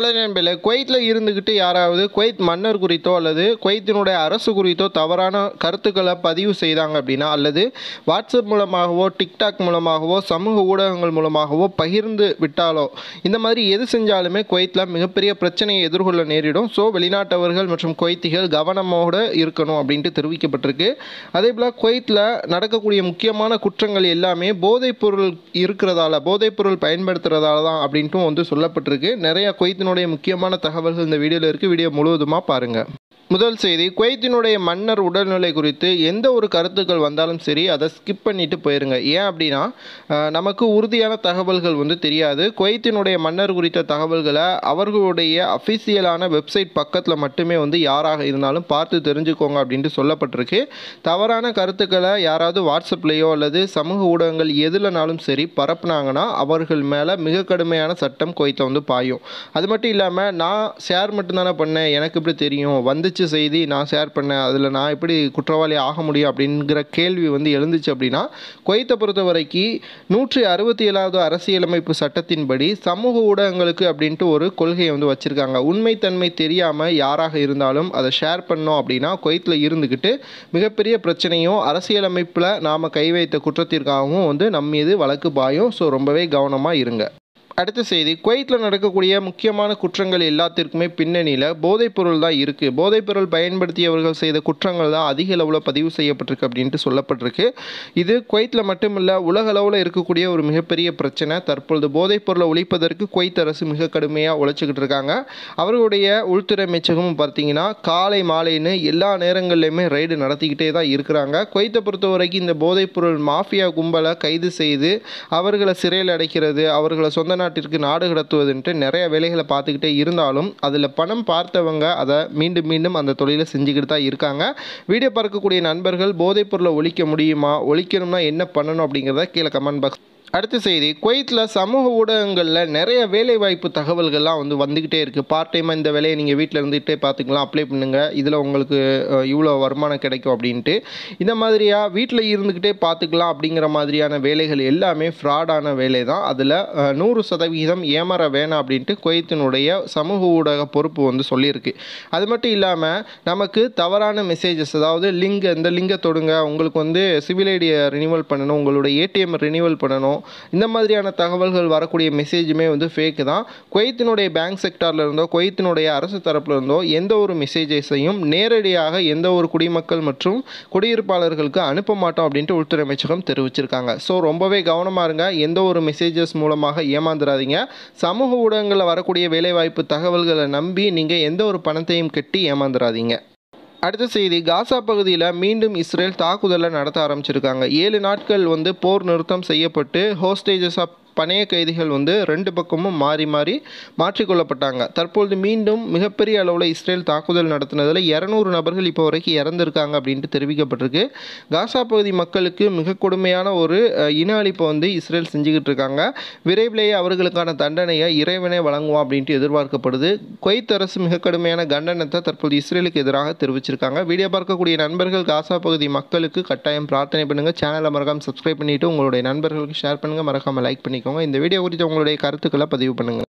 hello நண்பர்களே குவைத்தில் இருந்துக்கிட்டு யாராவது குவைத் மன்னர் குறித்தோ அல்லது குவைத்தினுடைய அரசு குறித்தோ தவறான கருத்துக்களை பதிவு செய்தாங்க அப்படின்னா அல்லது வாட்ஸ்அப் மூலமாகவோ டிக்டாக் மூலமாகவோ சமூக ஊடகங்கள் மூலமாகவோ பகிர்ந்து விட்டாலோ இந்த மாதிரி எது செஞ்சாலுமே குவைத்தில் மிகப்பெரிய பிரச்சனையை எதிர்கொள்ள நேரிடும் ஸோ வெளிநாட்டவர்கள் மற்றும் குவைத்திகள் கவனமோடு இருக்கணும் அப்படின்ட்டு தெரிவிக்கப்பட்டிருக்கு அதே போல் குவைத்தில் நடக்கக்கூடிய முக்கியமான குற்றங்கள் எல்லாமே போதைப்பொருள் இருக்கிறதால போதைப்பொருள் பயன்படுத்துறதால தான் அப்படின்ட்டும் வந்து சொல்லப்பட்டிருக்கு நிறைய குவைத்தினுடைய முக்கியமான தகவல்கள் இந்த வீடியோவில் இருக்குது வீடியோ முழுவதுமாக பாருங்கள் முதல் செய்தி குவைத்தினுடைய மன்னர் உடல்நிலை குறித்து எந்த ஒரு கருத்துக்கள் வந்தாலும் சரி அதை ஸ்கிப் பண்ணிட்டு போயிருங்க ஏன் அப்படின்னா அஹ், நமக்கு உறுதியான தகவல்கள் வந்து தெரியாது குவைத்தினுடைய மன்னர் குறித்த தகவல்களை அவர்களுடைய அஃபிஷியலான வெப்சைட் பக்கத்தில் மட்டுமே வந்து யாராக இருந்தாலும் பார்த்து தெரிஞ்சுக்கோங்க அப்படின்ட்டு சொல்லப்பட்டிருக்கு தவறான கருத்துக்களை யாராவது வாட்ஸ்அப்லேயோ அல்லது சமூக ஊடகங்கள் எதுலனாலும் சரி பரப்புனாங்கன்னா அவர்கள் மேலே மிக கடுமையான சட்டம் குவைத்தில் வந்து பாயும் அது மட்டும் இல்லாமல் நான் ஷேர் மட்டும்தானே பண்ணேன் எனக்கு இப்படி தெரியும் வந்துச்சு செய்தி நான் ஷேர் பண்ணேன் அதில் நான் எப்படி குற்றவாளி ஆக முடியும் அப்படிங்கிற கேள்வி வந்து எழுந்துச்சு அப்படின்னா குவைத்தை பொறுத்த வரைக்கும் நூற்றி அறுபத்தி ஏழாவது அரசியலமைப்பு சட்டத்தின்படி சமூக ஊடகங்களுக்கு அப்படின்ட்டு ஒரு கொள்கையை வந்து வச்சுருக்காங்க உண்மைத்தன்மை தெரியாமல் யாராக இருந்தாலும் அதை ஷேர் பண்ணோம் அப்படின்னா குவைத்தில் இருந்துக்கிட்டு மிகப்பெரிய பிரச்சனையும் அரசியலமைப்பில் நாம் கை வைத்த குற்றத்திற்காகவும் வந்து நம்ம மீது வழக்கு பாயும் ஸோ ரொம்பவே கவனமாக இருங்க அடுத்த செய்தி குவைத்தில் நடக்கக்கூடிய முக்கியமான குற்றங்கள் எல்லாத்திற்குமே பின்னணியில் போதைப்பொருள் தான் இருக்குது போதைப்பொருள் பயன்படுத்தியவர்கள் செய்த குற்றங்கள் தான் அதிக அளவில் பதிவு செய்யப்பட்டிருக்கு அப்படின்ட்டு சொல்லப்பட்டிருக்கு இது குவைத்தில் மட்டுமில்ல உலக அளவில் இருக்கக்கூடிய ஒரு மிகப்பெரிய பிரச்சனை தற்பொழுது போதைப்பொருளை ஒழிப்பதற்கு குவைத் அரசு மிக கடுமையாக உழைச்சிக்கிட்டு இருக்காங்க அவர்களுடைய உள்துறை அமைச்சகமும் பார்த்தீங்கன்னா காலை மாலைன்னு எல்லா நேரங்கள்லையுமே ரைடு நடத்திக்கிட்டே தான் இருக்கிறாங்க குவைத்தை பொறுத்த வரைக்கும் இந்த போதைப்பொருள் மாஃபியா கும்பலை கைது செய்து அவர்களை சிறையில் அடைக்கிறது அவர்களை சொந்த நாட்டிற்கு நாடு கடத்துவதுன்ட்டு நிறைய வேலைகளை பார்த்துக்கிட்டே இருந்தாலும் அதில் பணம் பார்த்தவங்க அதை மீண்டும் மீண்டும் அந்த தொழிலை செஞ்சுக்கிட்டு தான் இருக்காங்க வீடியோ பார்க்கக்கூடிய நண்பர்கள் போதைப்பொருளை ஒழிக்க முடியுமா ஒழிக்கணும்னா என்ன பண்ணணும் அப்படிங்கிறத கீழே கமெண்ட் பாக்ஸ் அடுத்த செய்தி குவைத்தில் சமூக ஊடகங்களில் நிறைய வேலைவாய்ப்பு தகவல்கள்லாம் வந்து வந்துக்கிட்டே இருக்குது பார்ட் டைமாக இந்த வேலையை நீங்கள் வீட்டில் இருந்துகிட்டே பார்த்துக்கலாம் அப்ளை பண்ணுங்கள் இதில் உங்களுக்கு அஹ், இவ்வளோ வருமானம் கிடைக்கும் அப்படின்ட்டு இந்த மாதிரியாக வீட்டில் இருந்துக்கிட்டே பார்த்துக்கலாம் அப்படிங்கிற மாதிரியான வேலைகள் எல்லாமே ஃப்ராடான வேலை தான் அதில் நூறு சதவிகிதம் ஏமாற வேணாம் அப்படின்ட்டு குவைத்தினுடைய சமூக ஊடக பொறுப்பு வந்து சொல்லியிருக்கு அது மட்டும் இல்லாமல் நமக்கு தவறான மெசேஜஸ் அதாவது லிங்க் இந்த லிங்கை தொடுங்க உங்களுக்கு வந்து சிவில் ஐடியை ரினிவல் பண்ணணும் உங்களுடைய ஏடிஎம் ரினிவல் பண்ணணும் இந்த மாதிரியான தகவல்கள் வரக்கூடிய மெசேஜுமே வந்து ஃபேக்கு தான் குவைத்தினுடைய பேங்க் செக்டாரில் இருந்தோ குவைத்தினுடைய அரசு தரப்புல இருந்தோ எந்த ஒரு மெசேஜஸையும் நேரடியாக எந்த ஒரு குடிமக்கள் மற்றும் குடியிருப்பாளர்களுக்கு அனுப்ப மாட்டோம் அப்படின்ட்டு உள்துறை அமைச்சகம் தெரிவிச்சிருக்காங்க ஸோ ரொம்பவே கவனமாக இருங்க எந்த ஒரு மெசேஜஸ் மூலமாக ஏமாந்துடாதீங்க சமூக ஊடகங்களில் வரக்கூடிய வேலைவாய்ப்பு தகவல்களை நம்பி நீங்கள் எந்த ஒரு பணத்தையும் கட்டி ஏமாந்துடாதீங்க அடுத்த செய்தி காசா பகுதியில் மீண்டும் இஸ்ரேல் தாக்குதலை நடத்த ஆரம்பிச்சிருக்காங்க ஏழு நாட்கள் வந்து போர் நிறுத்தம் செய்யப்பட்டு ஹோஸ்டேஜஸாக பணைய கைதிகள் வந்து ரெண்டு பக்கமும் மாறி மாறி மாற்றிக்கொள்ளப்பட்டாங்க தற்பொழுது மீண்டும் மிகப்பெரிய அளவில் இஸ்ரேல் தாக்குதல் நடத்தினதில் இரநூறு நபர்கள் இப்போ வரைக்கும் இறந்திருக்காங்க அப்படின்ட்டு தெரிவிக்கப்பட்டிருக்கு காசா பகுதி மக்களுக்கு மிக கொடுமையான ஒரு அஹ், இன அழிப்பை வந்து இஸ்ரேல் செஞ்சுக்கிட்டு இருக்காங்க விரைவிலேயே அவர்களுக்கான தண்டனையை இறைவனே வழங்குவோம் அப்படின்ட்டு எதிர்பார்க்கப்படுது குவைத் அரசு மிக கடுமையான கண்டனத்தை தற்போது இஸ்ரேலுக்கு எதிராக தெரிவிச்சிருக்காங்க வீடியோ பார்க்கக்கூடிய நண்பர்கள் காசா பகுதி மக்களுக்கு கட்டாயம் பிரார்த்தனை பண்ணுங்கள் சேனலை மறக்காம சப்ஸ்கிரைப் பண்ணிவிட்டு உங்களுடைய நண்பர்களுக்கு ஷேர் பண்ணுங்கள் மறக்காமல் லைக் பண்ணிக்கோங்க இந்த வீடியோ குறித்து உங்களுடைய கருத்துக்களை பதிவு பண்ணுங்கள்